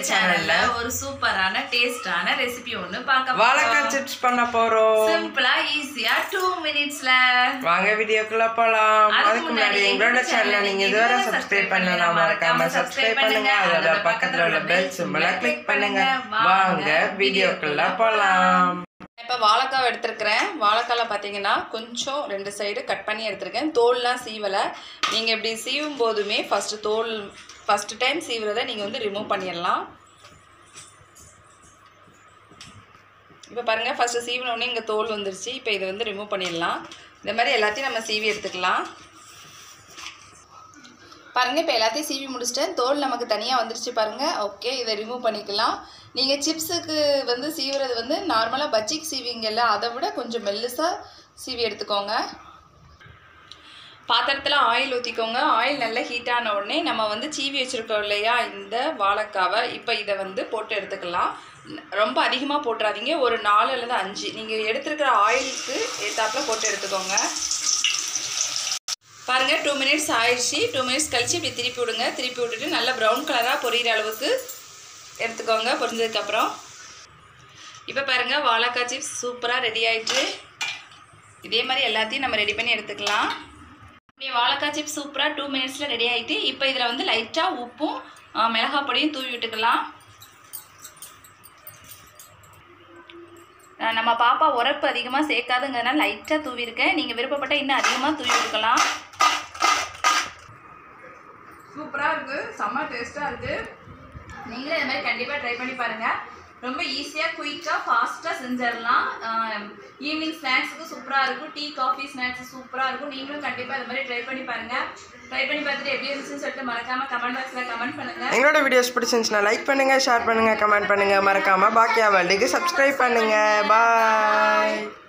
சேனல்ல ஒரு சூப்பரான டேஸ்டான ரெசிபி ஒண்ணு பார்க்க வாழைக்காய் சிப்ஸ் பண்ண போறோம் சிம்பிளா ஈஸியா டூ மினிட்ஸ்ல வாங்க வீடியோக்குள்ள போலாம் அதுக்கு அதுக்கு முன்னாடி முன்னாடி எங்களோட எங்க சேனலை channel நீங்க நீங்க இதுவரை இதுவரை சப்ஸ்கிரைப் subscribe பண்ணலாம் மறக்காம பண்ணலாம். சப்ஸ்கிரைப் subscribe பண்ணுங்க பண்ணுங்க. அதோட அதோட பக்கத்துல உள்ள பெல் சிம்பிளை கிளிக் பண்ணுங்க வாங்க வாங்க வீடியோக்குள்ள போலாம் இப்போ வாழைக்காய் எடுத்திருக்கிறேன் வாழைக்காயில் பார்த்தீங்கன்னா கொஞ்சம் ரெண்டு சைடு கட் பண்ணி எடுத்திருக்கேன் தோல்லாம் சீவலை நீங்கள் இப்படி சீவும் போதுமே ஃபஸ்ட்டு தோல் ஃபஸ்ட்டு டைம் சீவுறதை நீங்கள் வந்து ரிமூவ் பண்ணிடலாம் இப்போ பாருங்கள் ஃபஸ்ட்டு சீவினோடனே இங்கே தோல் வந்துருச்சு இப்போ இதை வந்து ரிமூவ் பண்ணிடலாம் இந்த மாதிரி எல்லாத்தையும் நம்ம சீவி எடுத்துக்கலாம் பாருங்கள் இப்போ எல்லாத்தையும் சீவி முடிச்சிட்டேன் தோல் நமக்கு தனியாக வந்துருச்சு பாருங்கள் ஓகே இதை ரிமூவ் பண்ணிக்கலாம் நீங்கள் சிப்ஸுக்கு வந்து சீவுறது வந்து நார்மலாக பஜ்ஜிக்கு சீவிங்கல்ல அதை விட கொஞ்சம் மெல்லுசாக சீவி எடுத்துக்கோங்க பாத்திரத்தில் ஆயில் ஊற்றிக்கோங்க ஆயில் நல்லா ஹீட் ஆன உடனே நம்ம வந்து சீவி வச்சுருக்கோம் இல்லையா இந்த வாழைக்காவை இப்போ இதை வந்து போட்டு எடுத்துக்கலாம் ரொம்ப அதிகமாக போட்டுறாதீங்க ஒரு நாலு அல்லது அஞ்சு நீங்கள் எடுத்துருக்கிற ஆயிலுக்கு ஏத்தாப்புல போட்டு எடுத்துக்கோங்க பாருங்கள் டூ மினிட்ஸ் ஆயிடுச்சு டூ மினிட்ஸ் கழிச்சு இப்படி திருப்பி விடுங்க திருப்பி விட்டுட்டு நல்லா ப்ரௌன் கலராக பொரியிற அளவுக்கு எடுத்துக்கோங்க பொரிஞ்சதுக்கப்புறம் இப்போ பாருங்கள் வாழைக்காய் சிப்ஸ் சூப்பராக ரெடி ஆயிட்டு இதே மாதிரி எல்லாத்தையும் நம்ம ரெடி பண்ணி எடுத்துக்கலாம் இப்படி வாழைக்காய் சிப்ஸ் சூப்பராக டூ மினிட்ஸில் ரெடி ஆகிட்டு இப்போ இதில் வந்து லைட்டாக உப்பும் ஆ, மிளகாய் பொடியும் தூவி விட்டுக்கலாம் ஆ, நம்ம பாப்பா உரப்பு அதிகமாக சேர்க்காதுங்கிறதுனால லைட்டாக தூவிருக்கேன் நீங்கள் விருப்பப்பட்ட இன்னும் அதிகமாக தூவி விட்டுக்கலாம் சூப்பராக இருக்குது செம்ம டேஸ்ட்டாக இருக்குது நீங்களும் இது மாதிரி கண்டிப்பாக ட்ரை பண்ணி பாருங்கள் ரொம்ப ஈஸியாக குயிக்காக ஃபாஸ்ட்டாக செஞ்சிடலாம் ஈவினிங் ஸ்நாக்ஸுக்கு சூப்பராக இருக்கும் டீ காஃபி ஸ்நாக்ஸ் சூப்பராக இருக்கும் நீங்களும் கண்டிப்பாக இது மாதிரி ட்ரை பண்ணி பாருங்கள் ட்ரை பண்ணி பார்த்துட்டு எப்படி இருந்துச்சுன்னு சொல்லிட்டு மறக்காமல் கமெண்ட் பாக்ஸில் கமெண்ட் பண்ணுங்கள் எங்களோட வீடியோஸ் பிடிச்சிருந்துச்சுன்னா லைக் பண்ணுங்க ஷேர் பண்ணுங்க கமெண்ட் பண்ணுங்க மறக்காம பாக்கியா வேர்ல்டுக்கு சப்ஸ்கிரைப் பண்ணுங்க பாய்